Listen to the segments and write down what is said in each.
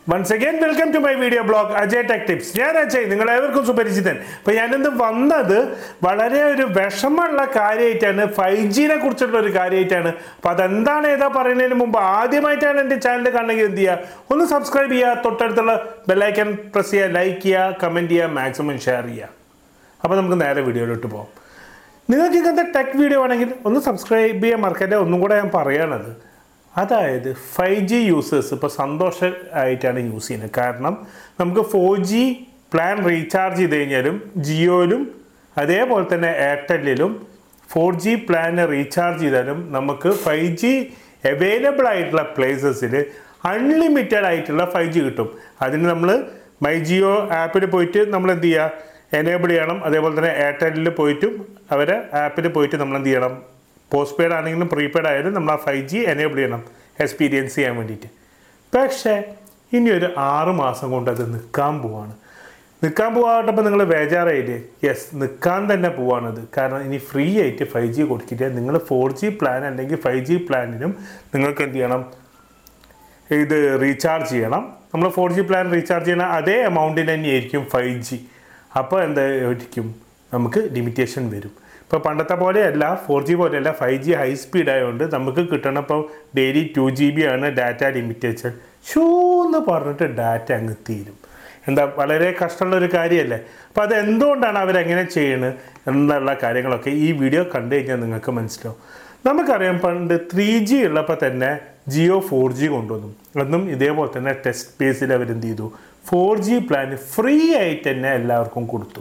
once again welcome to my video blog Ajay tech tips ഞാൻ അജയ് നിങ്ങൾ ഏവർക്കും സുപരിചിതൻ അപ്പോൾ ഞാനിന്ന് വന്നത് വളരെ ഒരു വിഷമമുള്ള കാര്യമായിട്ടാണ് ഫൈവ് ജിനെ കുറിച്ചുള്ള ഒരു കാര്യമായിട്ടാണ് അപ്പോൾ അതെന്താണ് ഏതാ പറയുന്നതിന് മുമ്പ് ആദ്യമായിട്ടാണ് എൻ്റെ ചാനൽ കാണണമെങ്കിൽ എന്ത് ചെയ്യുക ഒന്ന് സബ്സ്ക്രൈബ് ചെയ്യുക തൊട്ടടുത്തുള്ള ബെല്ലൈക്കൻ പ്രസ് ചെയ്യുക ലൈക്ക് ചെയ്യുക കമൻറ്റ് ചെയ്യുക മാക്സിമം ഷെയർ ചെയ്യുക അപ്പോൾ നമുക്ക് നേരെ വീഡിയോയിലോട്ട് പോകാം നിങ്ങൾക്ക് ഇങ്ങനത്തെ ടെക് വീഡിയോ ആണെങ്കിൽ ഒന്ന് സബ്സ്ക്രൈബ് ചെയ്യാൻ മറക്കല്ലേ ഒന്നും കൂടെ ഞാൻ പറയണത് അതായത് ഫൈവ് ജി യൂസേഴ്സ് ഇപ്പോൾ സന്തോഷമായിട്ടാണ് യൂസ് ചെയ്യുന്നത് കാരണം നമുക്ക് ഫോർ ജി പ്ലാൻ റീചാർജ് ചെയ്ത് കഴിഞ്ഞാലും ജിയോയിലും അതേപോലെ തന്നെ എയർടെല്ലിലും ഫോർ ജി പ്ലാൻ റീചാർജ് ചെയ്താലും നമുക്ക് ഫൈവ് ജി അവൈലബിൾ ആയിട്ടുള്ള പ്ലേസസിൽ അൺലിമിറ്റഡ് ആയിട്ടുള്ള ഫൈവ് ജി കിട്ടും അതിന് നമ്മൾ മൈ ജിയോ ആപ്പിൽ പോയിട്ട് നമ്മൾ എന്ത് ചെയ്യുക എനേബിൾ ചെയ്യണം അതേപോലെ തന്നെ എയർടെല്ലിൽ പോയിട്ടും അവരെ ആപ്പിൽ പോയിട്ട് നമ്മൾ എന്ത് ചെയ്യണം പോസ്റ്റ് പെയ്ഡ് ആണെങ്കിലും പ്രീപെയ്ഡ് ആയാലും നമ്മൾ ആ ഫൈവ് ജി എനേബിൾ ചെയ്യണം എക്സ്പീരിയൻസ് ചെയ്യാൻ വേണ്ടിയിട്ട് പക്ഷേ ഇനി ഒരു ആറ് മാസം കൊണ്ട് അത് നിൽക്കാൻ പോവാണ് നിൽക്കാൻ പോകാട്ടപ്പോൾ നിങ്ങൾ ബേജാറായില്ലേ യെസ് നിൽക്കാൻ തന്നെ പോവാണത് കാരണം ഇനി ഫ്രീ ആയിട്ട് ഫൈവ് ജി കൊടുക്കില്ല നിങ്ങൾ ഫോർ ജി പ്ലാൻ അല്ലെങ്കിൽ ഫൈവ് ജി പ്ലാനിനും നിങ്ങൾക്ക് എന്ത് ചെയ്യണം ഇത് റീചാർജ് ചെയ്യണം നമ്മൾ ഫോർ ജി പ്ലാൻ റീചാർജ് ചെയ്യണ അതേ എമൗണ്ടിന് തന്നെയായിരിക്കും ഫൈവ് ജി അപ്പോൾ എന്തായിരിക്കും നമുക്ക് ലിമിറ്റേഷൻ വരും ഇപ്പോൾ പണ്ടത്തെ പോലെയല്ല ഫോർ ജി പോലെയല്ല ഫൈവ് ജി ഹൈ സ്പീഡ് ആയതുകൊണ്ട് നമുക്ക് കിട്ടണം ഇപ്പോൾ ഡെയിലി ടു ജി ബി ആണ് ഡാറ്റ ലിമിറ്റേഷൻ ഷൂ എന്ന് പറഞ്ഞിട്ട് ഡാറ്റ അങ്ങ് തീരും എന്താ വളരെ കഷ്ടമുള്ള ഒരു കാര്യമല്ലേ അപ്പോൾ അത് എന്തുകൊണ്ടാണ് അവരെങ്ങനെ ചെയ്യുന്നത് എന്നുള്ള കാര്യങ്ങളൊക്കെ ഈ വീഡിയോ കണ്ടു കഴിഞ്ഞാൽ നിങ്ങൾക്ക് മനസ്സിലാവും നമുക്കറിയാം പണ്ട് ത്രീ ജി ഉള്ളപ്പോൾ തന്നെ ജിയോ ഫോർ ജി കൊണ്ടുവന്നു അന്നും ഇതേപോലെ തന്നെ ടെസ്റ്റ് ബേസിൽ അവരെന്ത് ചെയ്തു ഫോർ ജി പ്ലാൻ ഫ്രീ ആയിട്ട് തന്നെ എല്ലാവർക്കും കൊടുത്തു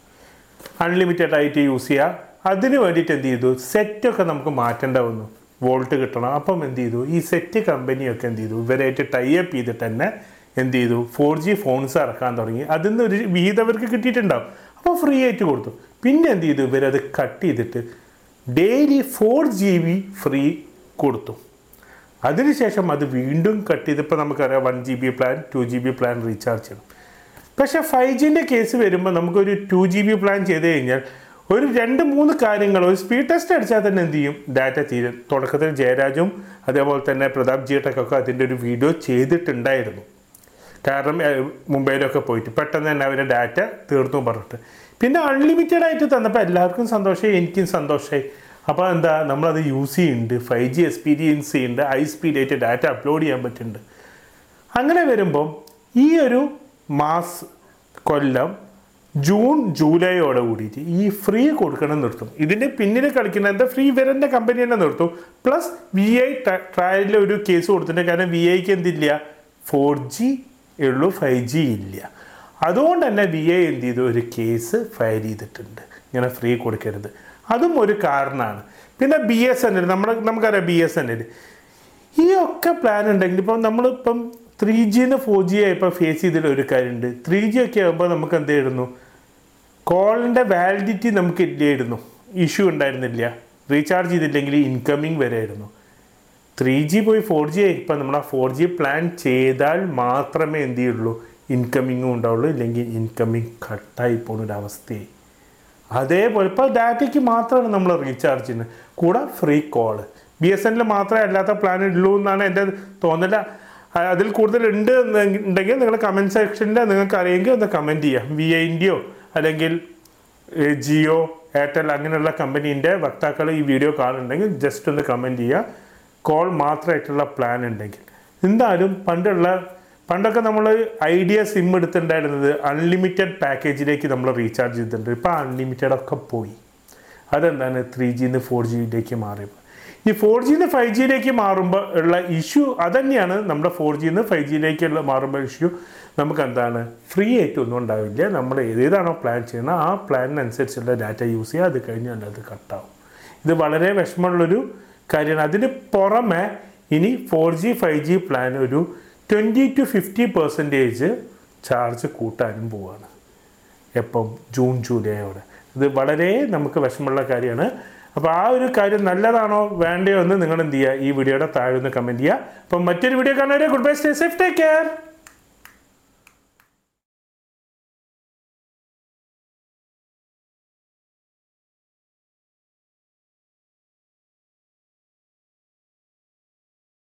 അൺലിമിറ്റഡ് ആയിട്ട് യൂസ് ചെയ്യുക അതിന് വേണ്ടിയിട്ട് എന്ത് ചെയ്തു സെറ്റൊക്കെ നമുക്ക് മാറ്റേണ്ട വന്നു വോൾട്ട് കിട്ടണം അപ്പം എന്ത് ചെയ്തു ഈ സെറ്റ് കമ്പനിയൊക്കെ എന്ത് ചെയ്തു ഇവരായിട്ട് ടൈപ്പ് ചെയ്തിട്ട് തന്നെ എന്ത് ചെയ്തു ഫോർ ജി ഫോൺസ് ഇറക്കാൻ തുടങ്ങി അതിൽ നിന്ന് ഒരു വിഹിതം അവർക്ക് കിട്ടിയിട്ടുണ്ടാവും അപ്പോൾ ഫ്രീ ആയിട്ട് കൊടുത്തു പിന്നെ എന്ത് ചെയ്തു ഇവരത് കട്ട് ചെയ്തിട്ട് daily four G B free കൊടുത്തു അതിനുശേഷം അത് വീണ്ടും കട്ട് ചെയ്തപ്പോൾ നമുക്കറിയാം one G B plan two G B plan recharge ചെയ്യണം പക്ഷേ ഫൈവ് ജിൻ്റെ കേസ് വരുമ്പോൾ നമുക്കൊരു ടു ജി ബി പ്ലാൻ ചെയ്ത് കഴിഞ്ഞാൽ ഒരു രണ്ട് മൂന്ന് കാര്യങ്ങൾ ഒരു സ്പീഡ് ടെസ്റ്റ് അടിച്ചാൽ തന്നെ എന്ത് ചെയ്യും ഡാറ്റ തീരും തുടക്കത്തിൽ ജയരാജും അതേപോലെ തന്നെ പ്രതാപ് ജിയട്ടൊക്കെ അതിൻ്റെ ഒരു വീഡിയോ ചെയ്തിട്ടുണ്ടായിരുന്നു കാരണം ഏഹ്, മുംബൈയിലൊക്കെ പോയിട്ട് പെട്ടെന്ന് തന്നെ അവരുടെ ഡാറ്റ തീർന്നു പറഞ്ഞിട്ട് പിന്നെ അൺലിമിറ്റഡ് ആയിട്ട് തന്നപ്പോൾ എല്ലാവർക്കും സന്തോഷമായി എനിക്കും സന്തോഷമായി അപ്പോൾ എന്താ നമ്മളത് യൂസ് ചെയ്യുന്നുണ്ട് ഫൈവ് ജി എക്സ്പീരിയൻസ് ചെയ്യുന്നുണ്ട് ഹൈ സ്പീഡായിട്ട് ഡാറ്റ അപ്ലോഡ് ചെയ്യാൻ പറ്റുന്നുണ്ട് അങ്ങനെ വരുമ്പം ഈ ഒരു മാസ് കൊല്ലം ജൂൺ ജൂലൈയോടെ കൂടിയിട്ട് ഈ ഫ്രീ കൊടുക്കണം നിർത്തും ഇതിൻ്റെ പിന്നിൽ കളിക്കുന്ന എന്താ ഫ്രീ വരേണ്ട കമ്പനി തന്നെ നിർത്തും പ്ലസ് വി ഐ ട്രയലിൽ ഒരു കേസ് കൊടുത്തിട്ടുണ്ട് കാരണം വി ഐക്ക് എന്തില്ല ഫോർ ജി ഉള്ളൂ ഫൈവ് ജി ഇല്ല അതുകൊണ്ട് തന്നെ വി ഐ എന്ത് ചെയ്തു ഒരു കേസ് ഫയൽ ചെയ്തിട്ടുണ്ട് ഇങ്ങനെ ഫ്രീ കൊടുക്കരുത് അതും ഒരു കാരണമാണ് പിന്നെ ബി എസ് എൻ എൽ നമ്മുടെ നമുക്കറിയാം ബി എസ് എൻ എൽ ഈ ഒക്കെ പ്ലാൻ ഉണ്ടെങ്കിൽ ഇപ്പം നമ്മളിപ്പം ത്രീ ജിന്ന് ഫോർ ജി ആയപ്പോൾ ഫേസ് ചെയ്തിട്ട് ഒരു കാര്യമുണ്ട് ത്രീ ജി ഒക്കെ ആകുമ്പോൾ നമുക്ക് എന്ത് ചെയ്യുന്നു കോളിൻ്റെ വാലിഡിറ്റി നമുക്ക് ഇല്ലായിരുന്നു ഇഷ്യൂ ഉണ്ടായിരുന്നില്ല റീചാർജ് ചെയ്തില്ലെങ്കിൽ ഇൻകമിങ് വരെയായിരുന്നു ത്രീ ജി പോയി ഫോർ ജി ആയിപ്പോൾ നമ്മൾ ആ ഫോർ ജി പ്ലാൻ ചെയ്താൽ മാത്രമേ എന്ത് ചെയ്യുള്ളൂ ഇൻകമിങ്ങും ഉണ്ടാവുള്ളൂ ഇല്ലെങ്കിൽ ഇൻകമിങ് കട്ടായി പോകുന്ന ഒരു അവസ്ഥയായി അതേപോലെ ഇപ്പോൾ ഡാറ്റയ്ക്ക് മാത്രമാണ് നമ്മൾ റീചാർജ് ചെയ്യുന്നത് കൂടെ ഫ്രീ കോള് ബി എസ് എനിൽ മാത്രമേ അല്ലാത്ത പ്ലാൻ ഉള്ളൂ എന്നാണ് എൻ്റെ തോന്നൽ ആ, അതിൽ കൂടുതൽ ഉണ്ട് എന്ന് ഉണ്ടെങ്കിൽ നിങ്ങൾ കമൻറ്റ് സെക്ഷനിൽ നിങ്ങൾക്ക് അറിയെങ്കിൽ ഒന്ന് കമൻറ്റ് ചെയ്യാം വി ഐൻ്റെയോ അല്ലെങ്കിൽ ഏ, ജിയോ എയർടെൽ അങ്ങനെയുള്ള കമ്പനീൻ്റെ വക്താക്കൾ ഈ വീഡിയോ കാണുന്നുണ്ടെങ്കിൽ ജസ്റ്റ് ഒന്ന് കമൻറ്റ് ചെയ്യുക കോൾ മാത്രമായിട്ടുള്ള പ്ലാൻ ഉണ്ടെങ്കിൽ എന്തായാലും പണ്ടുള്ള പണ്ടൊക്കെ നമ്മൾ ഐഡിയ സിം എടുത്തിട്ടുണ്ടായിരുന്നത് അൺലിമിറ്റഡ് പാക്കേജിലേക്ക് നമ്മൾ റീചാർജ് ചെയ്തിട്ടുണ്ട് ഇപ്പോൾ അൺലിമിറ്റഡ് ഒക്കെ പോയി അതെന്താണ് ത്രീ ജിന്ന് ഫോർ ജിയിലേക്ക് മാറിയപ്പോൾ ഈ ഫോർ ജിന്ന് ഫൈവ് ജിയിലേക്ക് മാറുമ്പോൾ ഉള്ള ഇഷ്യൂ അതന്നെയാണ് നമ്മുടെ ഫോർ ജിന്ന് ഫൈവ് ജിയിലേക്കുള്ള മാറുമ്പോൾ ഇഷ്യൂ നമുക്ക് എന്താണ് ഫ്രീ ആയിട്ട് ഒന്നും ഉണ്ടാവില്ല നമ്മൾ ഏതാണോ പ്ലാൻ ചെയ്യുന്നത് ആ പ്ലാനിനനുസരിച്ചുള്ള ഡാറ്റ യൂസ് ചെയ്യുക അത് കഴിഞ്ഞാൽ അത് കട്ടാവും ഇത് വളരെ വിഷമമുള്ളൊരു കാര്യമാണ് അതിന് പുറമെ ഇനി four G five G plan ഒരു twenty to fifty percentage charge കൂട്ടാനും പോവാണ് എപ്പം ജൂൺ ജൂലൈയോടെ ഇത് വളരെ നമുക്ക് വിഷമമുള്ള കാര്യമാണ് അപ്പോൾ ആ ഒരു കാര്യം നല്ലതാണോ വേണ്ടയോ എന്ന് നിങ്ങൾ എന്ത് ചെയ്യുക ഈ വീഡിയോയുടെ താഴെ ഒന്ന് കമൻറ്റ് ചെയ്യുക അപ്പം മറ്റൊരു വീഡിയോ കാണുന്നവരെ good bye stay safe take care